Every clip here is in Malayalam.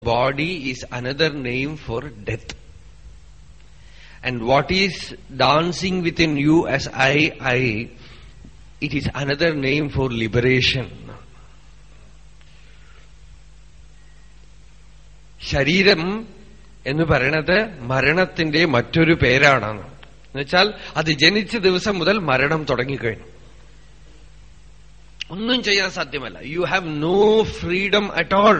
body is another name for death. And what is dancing within you as I, I, it is another name for liberation. ശരീരം എന്ന് പറയണത് മരണത്തിന്റെ മറ്റൊരു പേരാണ് എന്നുവെച്ചാൽ അത് ജനിച്ച ദിവസം മുതൽ മരണം തുടങ്ങിക്കഴിഞ്ഞു ഒന്നും ചെയ്യാൻ സാധ്യമല്ല you have no freedom at all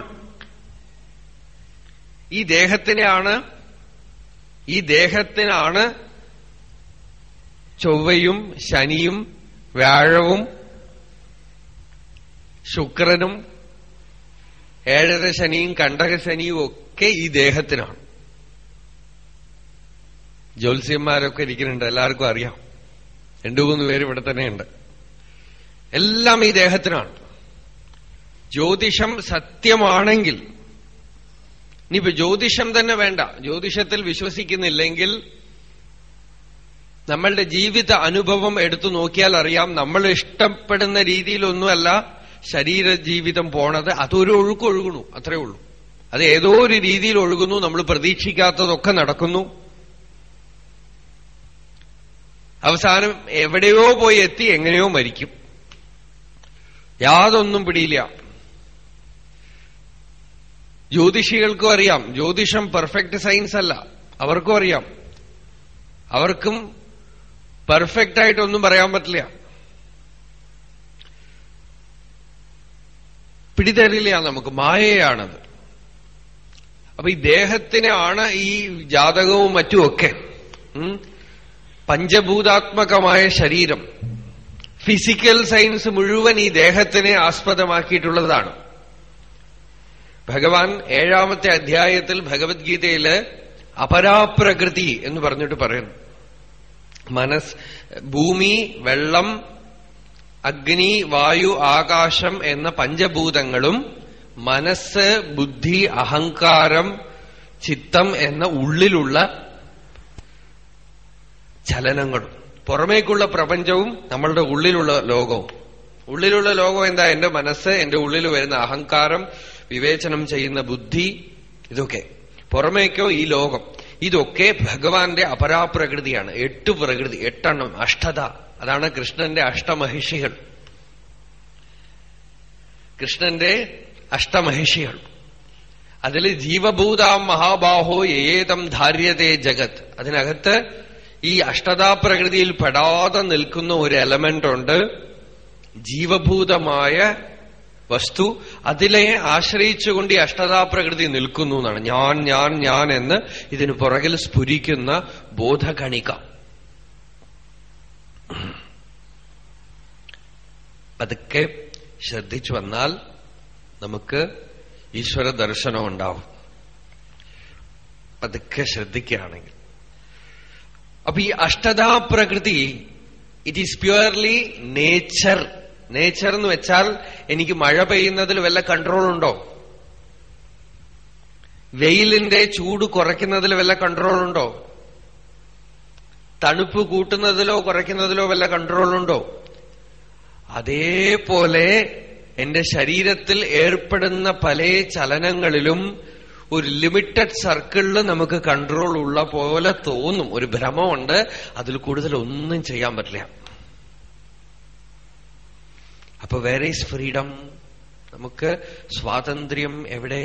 ഈ ദേഹത്തിനെയാണ് ഈ ദേഹത്തിനാണ് ചൊവ്വയും ശനിയും വ്യാഴവും ശുക്രനും ഏഴര ശനിയും കണ്ടക ശനിയും ഒക്കെ ഈ ദേഹത്തിനാണ് ജ്യോത്സ്യന്മാരൊക്കെ ഇരിക്കുന്നുണ്ട് എല്ലാവർക്കും അറിയാം രണ്ടു മൂന്ന് പേര് ഇവിടെ തന്നെയുണ്ട് എല്ലാം ഈ ദേഹത്തിനാണ് ജ്യോതിഷം സത്യമാണെങ്കിൽ ഇനിയിപ്പോ ജ്യോതിഷം തന്നെ വേണ്ട ജ്യോതിഷത്തിൽ വിശ്വസിക്കുന്നില്ലെങ്കിൽ നമ്മളുടെ ജീവിത അനുഭവം എടുത്തു നോക്കിയാൽ അറിയാം നമ്മൾ ഇഷ്ടപ്പെടുന്ന രീതിയിലൊന്നുമല്ല ശരീര ജീവിതം പോണത് അതൊരു ഒഴുക്കൊഴുകണു അത്രേ ഉള്ളൂ അത് ഏതോ ഒരു രീതിയിൽ ഒഴുകുന്നു നമ്മൾ പ്രതീക്ഷിക്കാത്തതൊക്കെ നടക്കുന്നു അവസാനം എവിടെയോ പോയി എത്തി എങ്ങനെയോ മരിക്കും യാതൊന്നും പിടിയില്ല ജ്യോതിഷികൾക്കും അറിയാം ജ്യോതിഷം പെർഫെക്റ്റ് സയൻസ് അല്ല അവർക്കും അറിയാം അവർക്കും പെർഫെക്റ്റ് ആയിട്ടൊന്നും പറയാൻ പറ്റില്ല പിടിതരില്ല നമുക്ക് മായയാണത് അപ്പൊ ഈ ദേഹത്തിനാണ് ഈ ജാതകവും മറ്റുമൊക്കെ പഞ്ചഭൂതാത്മകമായ ശരീരം ഫിസിക്കൽ സയൻസ് മുഴുവൻ ഈ ദേഹത്തിനെ ആസ്പദമാക്കിയിട്ടുള്ളതാണ് ഭഗവാൻ ഏഴാമത്തെ അധ്യായത്തിൽ ഭഗവത്ഗീതയില് അപരാപ്രകൃതി എന്ന് പറഞ്ഞിട്ട് പറയുന്നു മനസ് ഭൂമി വെള്ളം അഗ്നി വായു ആകാശം എന്ന പഞ്ചഭൂതങ്ങളും മനസ്സ് ബുദ്ധി അഹങ്കാരം ചിത്തം എന്ന ഉള്ളിലുള്ള ചലനങ്ങളും പുറമേക്കുള്ള പ്രപഞ്ചവും നമ്മളുടെ ഉള്ളിലുള്ള ലോകവും ഉള്ളിലുള്ള ലോകം എന്താ എന്റെ മനസ്സ് എന്റെ ഉള്ളിൽ വരുന്ന അഹങ്കാരം വിവേചനം ചെയ്യുന്ന ബുദ്ധി ഇതൊക്കെ പുറമേക്കോ ഈ ലോകം ഇതൊക്കെ ഭഗവാന്റെ അപരാപ്രകൃതിയാണ് എട്ട് പ്രകൃതി എട്ടെണ്ണം അഷ്ടത അതാണ് കൃഷ്ണന്റെ അഷ്ടമഹിഷികൾ കൃഷ്ണന്റെ അഷ്ടമഹിഷികൾ അതിൽ ജീവഭൂതാം മഹാബാഹോ ഏതം ധാര്യതേ ജഗത് അതിനകത്ത് ഈ അഷ്ടതാപ്രകൃതിയിൽ പെടാതെ നിൽക്കുന്ന ഒരു എലമെന്റ് ഉണ്ട് ജീവഭൂതമായ വസ്തു അതിലെ ആശ്രയിച്ചുകൊണ്ട് ഈ അഷ്ടതാപ്രകൃതി നിൽക്കുന്നു എന്നാണ് ഞാൻ ഞാൻ ഞാൻ എന്ന് ഇതിനു പുറകിൽ സ്ഫുരിക്കുന്ന ബോധകണിക പതുക്കെ ശ്രദ്ധിച്ചു വന്നാൽ നമുക്ക് ഈശ്വര ദർശനം ഉണ്ടാവും പതുക്കെ ശ്രദ്ധിക്കുകയാണെങ്കിൽ അപ്പൊ ഈ അഷ്ടതാപ്രകൃതി it is purely nature nature എന്ന് വെച്ചാൽ എനിക്ക് മഴ പെയ്യുന്നതിൽ വല്ല കൺട്രോൾ ഉണ്ടോ വെയിലിന്റെ ചൂട് കുറയ്ക്കുന്നതിൽ വല്ല കൺട്രോൾ ഉണ്ടോ തണുപ്പ് കൂട്ടുന്നതിലോ കുറയ്ക്കുന്നതിലോ വല്ല കൺട്രോൾ ഉണ്ടോ അതേപോലെ എന്റെ ശരീരത്തിൽ ഏർപ്പെടുന്ന പല ചലനങ്ങളിലും ഒരു ലിമിറ്റഡ് സർക്കിളിൽ നമുക്ക് കൺട്രോൾ ഉള്ള പോലെ തോന്നും ഒരു ഭ്രമമുണ്ട് അതിൽ കൂടുതൽ ഒന്നും ചെയ്യാൻ പറ്റില്ല അപ്പൊ വേറെ ഈസ് ഫ്രീഡം നമുക്ക് സ്വാതന്ത്ര്യം എവിടെ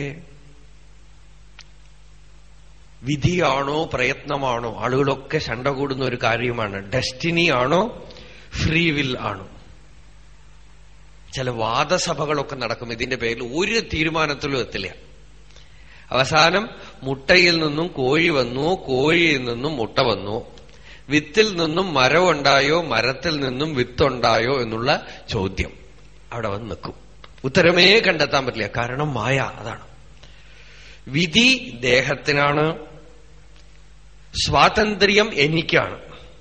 വിധിയാണോ പ്രയത്നമാണോ ആളുകളൊക്കെ ശണ്ട കൂടുന്ന ഒരു കാര്യമാണ് ഡെസ്റ്റിനി ആണോ ഫ്രീ വിൽ ആണോ ചില വാദസഭകളൊക്കെ നടക്കും ഇതിന്റെ പേരിൽ ഒരു തീരുമാനത്തിലും എത്തില്ല അവസാനം മുട്ടയിൽ നിന്നും കോഴി വന്നു കോഴിയിൽ നിന്നും മുട്ട വന്നു വിത്തിൽ നിന്നും മരമുണ്ടായോ മരത്തിൽ നിന്നും വിത്തുണ്ടായോ എന്നുള്ള ചോദ്യം അവിടെ വന്ന് നിൽക്കും ഉത്തരമേ കണ്ടെത്താൻ പറ്റില്ല കാരണം മായ അതാണ് വിധി ദേഹത്തിനാണ് സ്വാതന്ത്ര്യം എനിക്കാണ്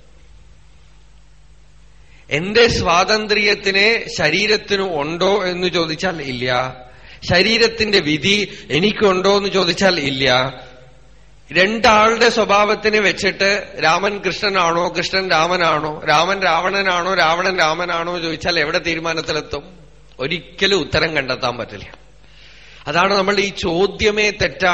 എന്റെ സ്വാതന്ത്ര്യത്തിനെ ശരീരത്തിന് ഉണ്ടോ എന്ന് ചോദിച്ചാൽ ഇല്ല ശരീരത്തിന്റെ വിധി എനിക്കുണ്ടോ എന്ന് ചോദിച്ചാൽ ഇല്ല രണ്ടാളുടെ സ്വഭാവത്തിനെ വെച്ചിട്ട് രാമൻ കൃഷ്ണനാണോ കൃഷ്ണൻ രാമനാണോ രാമൻ രാവണനാണോ രാവണൻ രാമനാണോ ചോദിച്ചാൽ എവിടെ തീരുമാനത്തിലെത്തും ഒരിക്കലും ഉത്തരം കണ്ടെത്താൻ പറ്റില്ല അതാണ് നമ്മളുടെ ഈ ചോദ്യമേ തെറ്റാണ്